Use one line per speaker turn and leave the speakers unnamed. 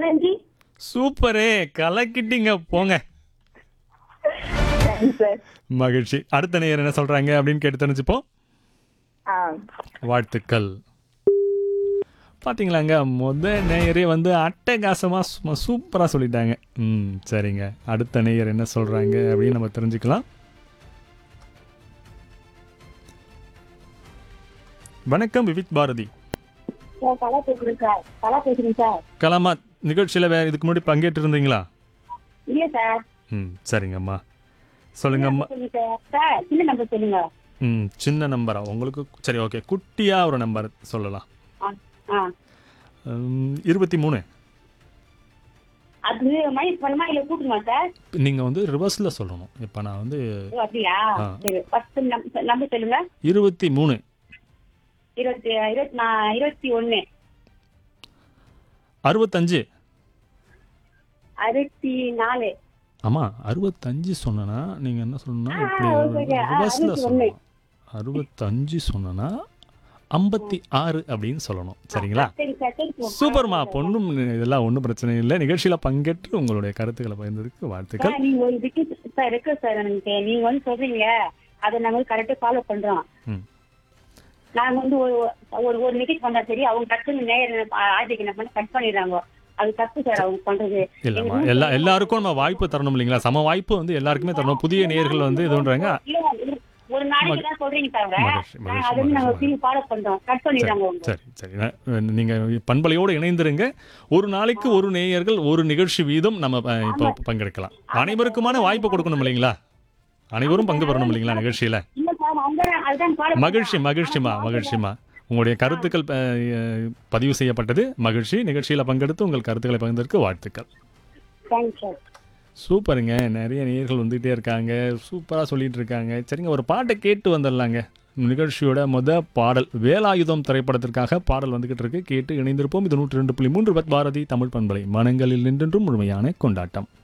பதினஞ்சு
சூப்பரே கலக்கிட்டீங்க போங்க
thanks sir
மகிழ்ச்சி அடுத்த நேயர் என்ன சொல்றாங்க அப்படின்னு கேட்டு தெரிஞ்சுப்போம்
ஆ
வாழ்த்துக்கள் பாத்தீங்களாங்க முத நேயரே வந்து அட்டகாசமா சும்மா சூப்பரா சொல்லிட்டாங்க ம் சரிங்க அடுத்த நேயர் என்ன சொல்றாங்க அப்படின்னு நம்ம தெரிஞ்சுக்கலாம் வணக்கம் விவித் பாரதி
சார் கலா பேசுறேன் சார் கலா பேசுறேன் சார்
கலாமா நிகழ்ச்சியில் வேற இதுக்கு முன்னாடி பங்கேற்று இருந்தீங்களா
இல்ல சார்
ம் சரிங்கம்மா சொல்லுங்கம்மா
சொல்லுங்க சார் சார் சின்ன நம்பர் சொல்லுங்க
ம் சின்ன நம்பரா உங்களுக்கு சரி ஓகே குட்டியா ஒரு நம்பர் சொல்லலாம்
ஆ ஆ
ம், இருபத்தி மூணு
அது மைனஸ் பண்ணுமா இல்ல கூட்டுமா சார்
நீங்கள் வந்து ரிவர்ஸில் சொல்லணும் இப்போ நான் வந்து
ஓ, அப்படியா
ஆ.
சரி ஃபர்ஸ்ட் நம்பர் சொல்லுங்க
இருபத்தி மூணு
இருபத்தி இருபத்தி நான் இருபத்தி ஒண்ணு
அறுபத்தஞ்சு
அறுபத்தி நாலு
ஆமாம் அறுபத்தஞ்சு சொன்னனா நீங்கள் என்ன சொல்லணும்னா இப்படி
ஆ, okay. ஆ,
ரிவர்ஸில்
அறுபத்தி
சொல்லணும் அறுபத்தஞ்சு சொன்னனா ஐம்பத்தி ஆறு அப்படின்னு சொல்லணும் சரிங்களா
சரி சார் சரி போ.
சூப்பர்மா பொண்ணும் இதெல்லாம் ஒன்றும் பிரச்சனை இல்லை நிகழ்ச்சியில் பங்கேற்று உங்களுடைய கருத்துக்களை பகிர்ந்ததுக்கு வாழ்த்துக்கள்
சார் நீங்க ஒரு விட்டு சார் இருக்கு சார் எனக்கு நீங்க வந்து சொல்றீங்க அதை நாங்க வந்து கரெக்டா ஃபாலோ பண்றோம்
ம்
நாங்க வந்து ஒரு ஒரு ஒரு நிகழ்ச்சி பண்ணா சரி அவங்க டக்குன்னு நேர் ஆதிக்கு என்ன பண்ண கட் பண்ணிடுறாங்க அது தப்பு சார் அவங்க பண்றது
இல்லைம்மா எல்லா எல்லாருக்கும் நம்ம வாய்ப்பு தரணும் இல்லைங்களா சம வாய்ப்பு வந்து எல்லாருக்குமே தரணும் புதிய நேர்கள் வந்து இது பண்றாங்க
இல்ல, ஒரு- ஒரு நாளைக்கு தான் சொல்றீங்க தவிர
மகிழ்ச்சி,
நாங்க
மகிழ்ச்சி,
அதை வந்து நாங்க
மகிழ்ச்சி.
திரும்பி ஃபாலோ பண்றோம் கட் பண்ணிடுறாங்க அவங்க
சரி சரி ந- நீங்க பண்பலையோடு இணைந்திருங்க ஒரு நாளைக்கு ஒரு நேயர்கள் ஒரு நிகழ்ச்சி வீதம் நம்ம அஹ், இப்போ பங்கெடுக்கலாம் அனைவருக்குமான வாய்ப்பு கொடுக்கணும் இல்லைங்களா அனைவரும் பங்கு பெறணும் இல்லைங்களா நிகழ்ச்சியில
இல்ல சார் அவங்க அதுதான் ஃபாலோ
மகிழ்ச்சி மகிழ்ச்சிமா மகிழ்ச்சிமா உங்களுடைய கருத்துக்கள் அஹ், பதிவு செய்யப்பட்டது மகிழ்ச்சி நிகழ்ச்சியில பங்கெடுத்து உங்கள் கருத்துக்களை பகிர்ந்ததற்கு வாழ்த்துக்கள்
தேங்க்ஸ் சார்
சூப்பருங்க நிறைய நேயர்கள் வந்துகிட்டே இருக்காங்க சூப்பராக சொல்லிட்டு இருக்காங்க சரிங்க ஒரு பாட்டை கேட்டு வந்துடலாங்க நிகழ்ச்சியோட முத பாடல் வேலாயுதம் திரைப்படத்திற்காக பாடல் வந்துகிட்டு இருக்கு கேட்டு இணைந்திருப்போம் இது நூற்றி ரெண்டு புள்ளி மூன்று பத் பாரதி தமிழ் பண்பலை மனங்களில் நின்றென்றும் முழுமையான கொண்டாட்டம்